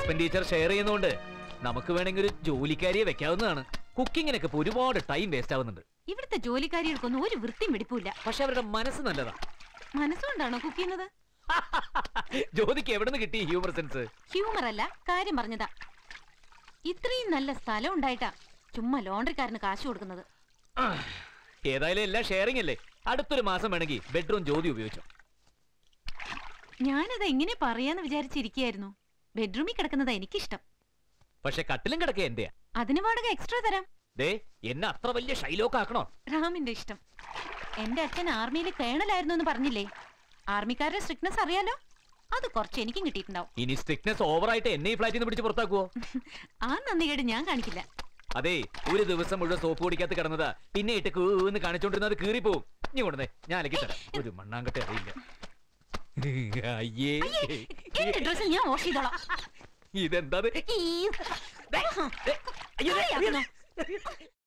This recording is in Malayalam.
എക്സ്പെൻഡിച്ചർ ഷെയർ ചെയ്യുന്നതുകൊണ്ട് നമുക്ക് വേണമെങ്കിൽ ഒരു ജോലിക്കാരിയെ വെക്കാവുന്നതാണ് കുക്കിങ്ങിനൊക്കെ ഇപ്പൊ ഒരുപാട് ടൈം വേസ്റ്റ് ആവുന്നുണ്ട് ഇവിടുത്തെ ജോലിക്കാരികൾക്കൊന്നും ഒരു വൃത്തിയും വെടിപ്പില്ല പക്ഷെ അവരുടെ മനസ്സ് നല്ലതാ മനസ്സുകൊണ്ടാണോ കുക്ക് ചെയ്യുന്നത് ജ്യോതിക്ക് എവിടെ നിന്ന് കിട്ടി ഹ്യൂമർ സെൻസ് ഹ്യൂമർ അല്ല കാര്യം പറഞ്ഞതാ ഇത്രയും നല്ല സ്ഥലം ഉണ്ടായിട്ടാ ചുമ്മാ ലോണ്ടറിക്കാരന് കാശ് കൊടുക്കുന്നത് ഏതായാലും എല്ലാം ഷെയറിംഗ് അല്ലേ അടുത്തൊരു മാസം വേണമെങ്കിൽ ബെഡ്റൂം ജ്യോതി ഉപയോഗിച്ചു ഞാനത് എങ്ങനെ പറയാന്ന് വിചാരിച്ചിരിക്കുകയായിരുന്നു ബെഡ്റൂമിൽ കിടക്കുന്നതാ എനിക്കിഷ്ടം പക്ഷെ കട്ടിലും കിടക്കുക എന്റെയാ അതിന് വാടക എക്സ്ട്രാ തരാം ദേ എന്നെ അത്ര വലിയ ഷൈലോക്ക് ആക്കണോ റാമിന്റെ ഇഷ്ടം എന്റെ അച്ഛൻ ആർമിയിൽ കേണലായിരുന്നു എന്ന് പറഞ്ഞില്ലേ ആർമിക്കാരുടെ സ്ട്രിക്ട്നെസ് അറിയാലോ അത് കുറച്ച് എനിക്കും കിട്ടിയിട്ടുണ്ടാവും ഇനി സ്ട്രിക്ട്നെസ് ഓവറായിട്ട് എന്നെ ഈ ഫ്ലാറ്റിൽ നിന്ന് പിടിച്ച് പുറത്താക്കുവോ ആ നന്ദികേട് ഞാൻ കാണിക്കില്ല അതെ ഒരു ദിവസം മുഴുവൻ സോപ്പ് പൊടിക്കകത്ത് കിടന്നതാ പിന്നെ ഇട്ട് കൂന്ന് കാണിച്ചോണ്ടിരുന്നത് കീറിപ്പോവും നീ കൊണ്ടുവന്നേ ഞാൻ അലക്കി തരാം ഒരു മണ്ണാങ്കട്ടെ അറിയില്ല അയ്യേ എന്റെ ഡ്രസ്സിൽ ഞാൻ വാഷ് ചെയ്തോളാം ഇതെന്താ ഈ- അയ്യോ, ദേ,